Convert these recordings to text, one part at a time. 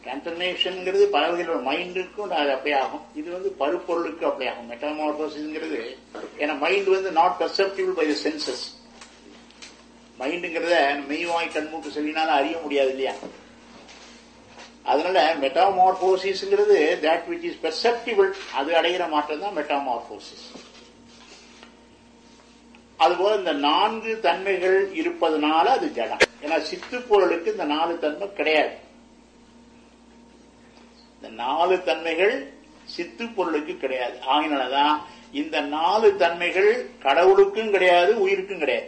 டிரான்ஸ்பர்மேஷன்ங்கிறது பல வகையில் மைண்டுக்கும் அது அப்ளை ஆகும் இது வந்து பருப்பொருளுக்கு அப்ளை ஆகும் மெட்டாமார்போசிஸ்ங்கிறது ஏன்னா மைண்ட் வந்து not perceptible by the senses மைண்டுங்கிறத மெய்வாய் கண்மூக்கு செவினால அறிய முடியாது இல்லையா அதனால மெட்டாமார்போசிஸ்ங்கிறது தட் விச் இஸ் பெர்செப்டிபிள் அது அடைகிற மாற்றம் தான் மெட்டாமார்போசிஸ் அதுபோல இந்த நான்கு தன்மைகள் இருப்பதனால அது ஜடம் ஏன்னா சித்து பொருளுக்கு இந்த நாலு தன்மை கிடையாது இந்த நாலு தன்மைகள் சித்து பொருளுக்கு கிடையாது ஆகினாலதான் இந்த நாலு தன்மைகள் கடவுளுக்கும் கிடையாது உயிருக்கும் கிடையாது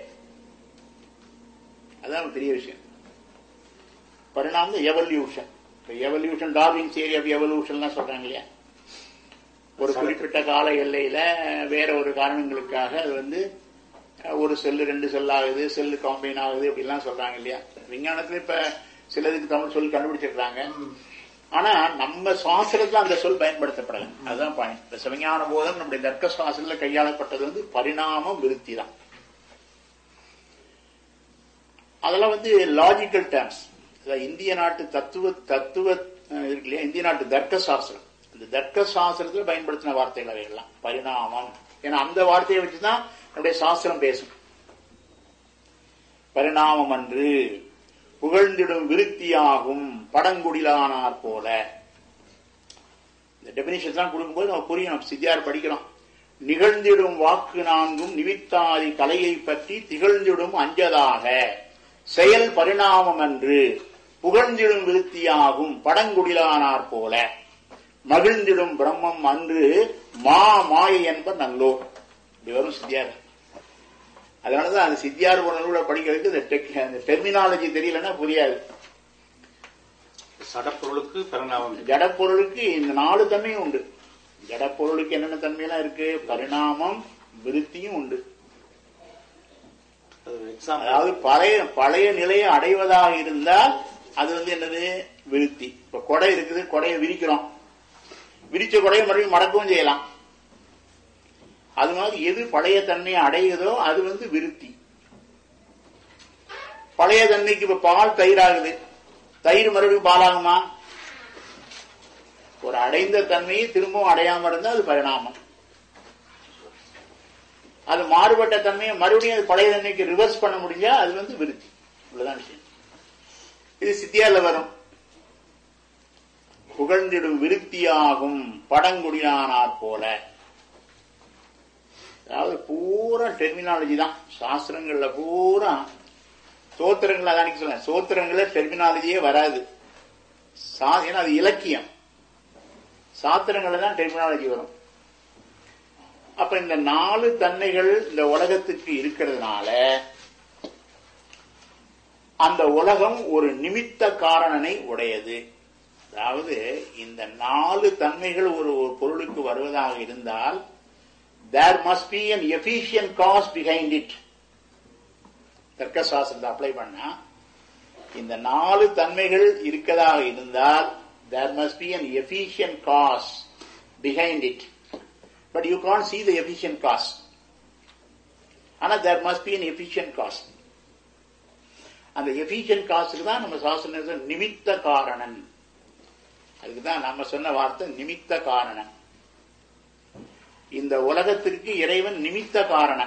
அதான் பெரிய விஷயம் பரிணாமம் evolution evolution Darwin theory of evolution சொல்றாங்க இல்லையா ஒரு குறிப்பிட்ட கால எல்லையில வேற ஒரு காரணங்களுக்காக அது வந்து ஒரு செல்லு ரெண்டு செல் ஆகுது செல்லு காம்பைன் ஆகுது அப்படிலாம் சொல்றாங்க இல்லையா விஞ்ஞானத்துல இப்ப சிலதுக்கு தமிழ் சொல் கண்டுபிடிச்சிருக்காங்க ஆனா நம்ம சுவாசத்துல அந்த சொல் பயன்படுத்தப்படல அதுதான் பாயிண்ட் இந்த சிவஞான போதம் நம்முடைய தர்க்க சுவாசத்துல கையாளப்பட்டது வந்து பரிணாமம் விருத்தி தான் அதெல்லாம் வந்து லாஜிக்கல் டேர்ம்ஸ் இந்திய நாட்டு தத்துவ தத்துவ இருக்கு இல்லையா இந்திய நாட்டு தர்க்க சாஸ்திரம் இந்த தர்க்க சாஸ்திரத்துல பயன்படுத்தின வார்த்தைகள் அவைகள்லாம் பரிணாமம் ஏன்னா அந்த வார்த்தையை வச்சுதான் நம்முடைய சாஸ்திரம் பேசும் பரிணாமம் அன்று புகழ்ந்திடும் விருத்தியாகும் படங்குடிலானார் போல இந்த டெபினிஷன் தான் கொடுக்கும்போது நம்ம புரியும் சித்தியார் படிக்கிறோம் நிகழ்ந்திடும் வாக்கு நான்கும் நிவித்தாதி கலையை பற்றி திகழ்ந்திடும் அஞ்சதாக செயல் பரிணாமம் என்று புகழ்ந்திடும் விருத்தியாகும் படங்குடிலானார் போல மகிழ்ந்திடும் பிரம்மம் அன்று மா மாயை என்ப நல்லோர் இப்படி வரும் சித்தியார் அதனாலதான் அந்த சித்தியார் உணர்வுல படிக்கிறதுக்கு இந்த டெக் அந்த டெர்மினாலஜி தெரியலன்னா புரியாது சடப்பொருளுக்கு பரிணாமம் ஜடப்பொருளுக்கு இந்த நாலு தன்மையும் உண்டு ஜடப்பொருளுக்கு என்னென்ன தன்மையெல்லாம் இருக்கு பரிணாமம் விருத்தியும் உண்டு எக்ஸாம்பிள் அதாவது பழைய பழைய நிலையை அடைவதாக இருந்தால் அது வந்து என்னது விருத்தி இப்ப கொடை இருக்குது கொடையை விரிக்கிறோம் விரிச்ச கொடையை மறுபடியும் மடக்கவும் செய்யலாம் அது மாதிரி எது பழைய தன்மையை அடையுதோ அது வந்து விருத்தி பழைய தன்மைக்கு இப்ப பால் தயிராகுது தயிர் மறுபடியும் பாலாகுமா ஒரு அடைந்த தன்மையை திரும்பவும் அடையாம இருந்தா அது பரிணாமம் அது மாறுபட்ட தன்மையை மறுபடியும் அது பழைய தன்மைக்கு ரிவர்ஸ் பண்ண முடிஞ்சா அது வந்து விருத்தி இவ்வளவுதான் விஷயம் இது சித்தியால வரும் புகழ்ந்திடும் விருத்தியாகும் படங்குடியானார் போல அதாவது பூரா டெர்மினாலஜி தான் சாஸ்திரங்கள்ல பூரா சோத்திரங்கள் அதான் சொல்ல சோத்திரங்கள்ல டெர்மினாலஜியே வராது சா- ஏன்னா அது இலக்கியம் சாத்திரங்கள்ல தான் டெர்மினாலஜி வரும் அப்ப இந்த நாலு தன்மைகள் இந்த உலகத்துக்கு இருக்கிறதுனால அந்த உலகம் ஒரு நிமித்த காரணனை உடையது அதாவது இந்த நாலு தன்மைகள் ஒரு ஒரு பொருளுக்கு வருவதாக இருந்தால் there must be an efficient cause behind it தர்க்க சாஸ்திரத்தை அப்ளை பண்ணா இந்த நாலு தன்மைகள் இருக்கதாக இருந்தால் there must be an efficient cause behind it but you can't see the efficient cause ஆனா there must be an efficient cause அந்த efficient காசுக்கு தான் நம்ம சாஸ்திரம் நிமித்த காரணன் அதுக்கு தான் நம்ம சொன்ன வார்த்தை நிமித்த காரணன் இந்த உலகத்திற்கு இறைவன் நிமித்த காரணன்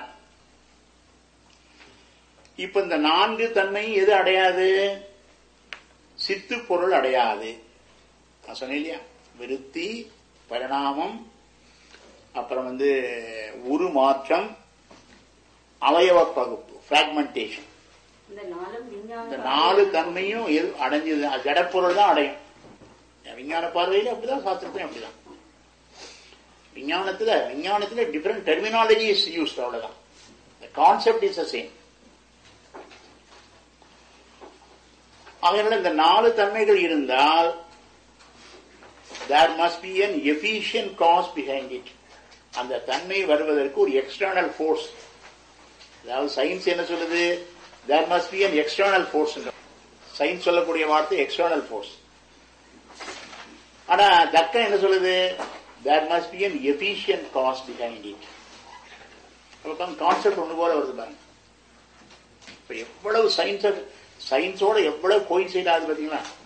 இப்ப இந்த நான்கு தன்மை எது அடையாது சித்து பொருள் அடையாது நான் சொன்னேன் இல்லையா விருத்தி பரிணாமம் அப்புறம் வந்து உருமாற்றம் அவயவ பகுப்பு பிராக்மெண்டேஷன் இந்த நாளும் விஞ்ஞான இந்த நாலு தன்மையும் எது அடைஞ்சது ஜடப்பொருள் தான் அடையும் விஞ்ஞான பார்வையில அப்படிதான் சாஸ்திரத்தையும் அப்படிதான் விஞ்ஞானத்துல விஞ்ஞானத்துல டிஃபரெண்ட் டெர்மினாலஜி இஸ் யூஸ்ட் அவ்வளவுதான் கான்செப்ட் இஸ் சேம் அதனால இந்த நாலு தன்மைகள் இருந்தால் there must be an efficient cause behind it அந்த தன்மை வருவதற்கு ஒரு எக்ஸ்டர்னல் ஃபோர்ஸ் அதாவது சயின்ஸ் என்ன சொல்லுது there must be an external force science சொல்லக்கூடிய வார்த்தை எக்ஸ்டர்னல் ஃபோர்ஸ் ஆனா தர்க்கம் என்ன சொல்லுது there must be an efficient cause behind it அப்ப கான்செப்ட் ஒன்று போல வருது பாருங்க இப்ப எவ்வளவு சயின்ஸ் சயின்ஸோட எவ்வளவு கோயின்சைட் ஆகுது பாத்தீங்களா